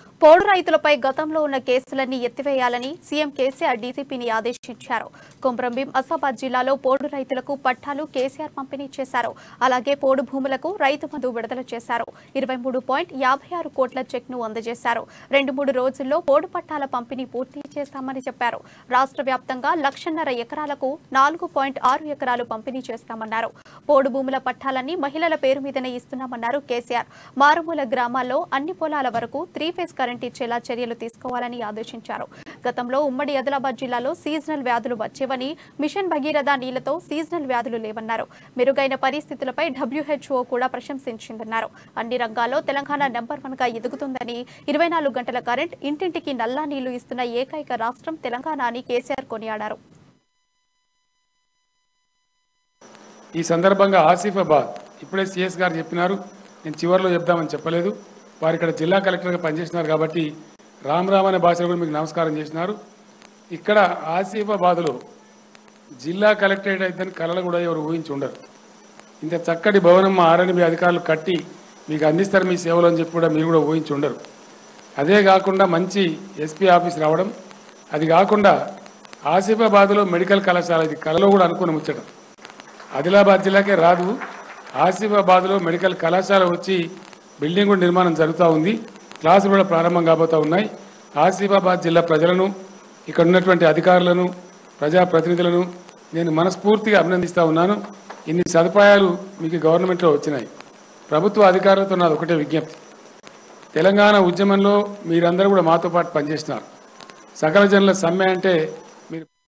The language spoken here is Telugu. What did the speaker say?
పోడు రైతులపై గతంలో ఉన్న కేసులన్నీ ఎత్తివేయాలని సీఎం కేసీఆర్ డీసీపీని ఆదేశించారు కొమ్రంభీం అసాబాద్ జిల్లాలో పోడు రైతులకు పట్టాలు కేసీఆర్ పంపిణీ చేశారు అలాగే పోడు భూములకు రైతు బంధు విడుదల చేశారు ఇరవై మూడు పాయింట్ యాభై ఆరు కోట్ల చెక్ ను అందజేశారు రెండు మూడు రోజుల్లో పోడు పట్టాల పంపిణీ పూర్తి చేస్తామని చెప్పారు రాష్ట్ర వ్యాప్తంగా లక్షన్నర ఎకరాలకు నాలుగు పాయింట్ ఆరు ఎకరాలు పంపిణీ చేస్తామన్నారు పోడు భూముల పట్టాలన్నీ మహిళల పేరు మీదనే ఇస్తున్నామన్నారు కేసీఆర్ మారుమూల గ్రామాల్లో అన్ని పొలాల వరకు త్రీ ఫేజ్ కరెంట్ ఇచ్చేలా చర్యలు తీసుకోవాలని ఆదేశించారు గతంలో ఉమ్మడి ఆదిలాబాద్ జిల్లాలో సీజనల్ వ్యాధులు వచ్చేవని మిషన్ భగీరథ నీళ్లతో సీజనల్ వ్యాధులు లేవన్నారు మెరుగైన పరిస్థితులపై డబ్ల్యూహెచ్ఓ కూడా ప్రశంసించిందన్నారు అన్ని రంగాల్లో తెలంగాణ నెంబర్ వన్ గా ఎదుగుతుందని ఇరవై నాలుగు గంటల కరెంట్ ఇంటింటికి నల్లా నీళ్లు ఇస్తున్న ఏకైక రాష్ట్రం తెలంగాణ అని కేసీఆర్ కొనియాడారు ఈ సందర్భంగా ఆసిఫాబాద్ ఇప్పుడే సిఎస్ గారు చెప్పినారు నేను చివరిలో చెప్దామని చెప్పలేదు వారు ఇక్కడ జిల్లా కలెక్టర్గా పనిచేసినారు కాబట్టి రామ్ రామ్ అనే భాషలో కూడా మీకు నమస్కారం చేసినారు ఇక్కడ ఆసిఫాబాద్లో జిల్లా కలెక్టరేట్ అయిద్దని కళలు కూడా ఎవరు ఊహించి ఉండరు ఇంత చక్కటి భవనం మా ఆర్ఎన్బి అధికారులు కట్టి మీకు అందిస్తారు మీ సేవలు అని చెప్పి కూడా మీరు కూడా ఊహించి ఉండరు అదే కాకుండా మంచి ఎస్పీ ఆఫీస్ రావడం అది కాకుండా ఆసిఫాబాద్లో మెడికల్ కళాశాల ఇది కళలో కూడా అనుకుని ముచ్చటం ఆదిలాబాద్ జిల్లాకే రాదు ఆసిఫాబాద్లో మెడికల్ కళాశాల వచ్చి బిల్డింగ్ కూడా నిర్మాణం జరుగుతూ ఉంది క్లాసులు కూడా ప్రారంభం కాబోతూ ఉన్నాయి ఆసిఫాబాద్ జిల్లా ప్రజలను ఇక్కడ ఉన్నటువంటి అధికారులను ప్రజాప్రతినిధులను నేను మనస్ఫూర్తిగా అభినందిస్తూ ఉన్నాను ఇన్ని సదుపాయాలు మీకు గవర్నమెంట్లో వచ్చినాయి ప్రభుత్వ అధికారులతో నాది ఒకటే విజ్ఞప్తి తెలంగాణ ఉద్యమంలో మీరందరూ కూడా మాతో పాటు పనిచేసినారు సకల జనుల సమ్మె అంటే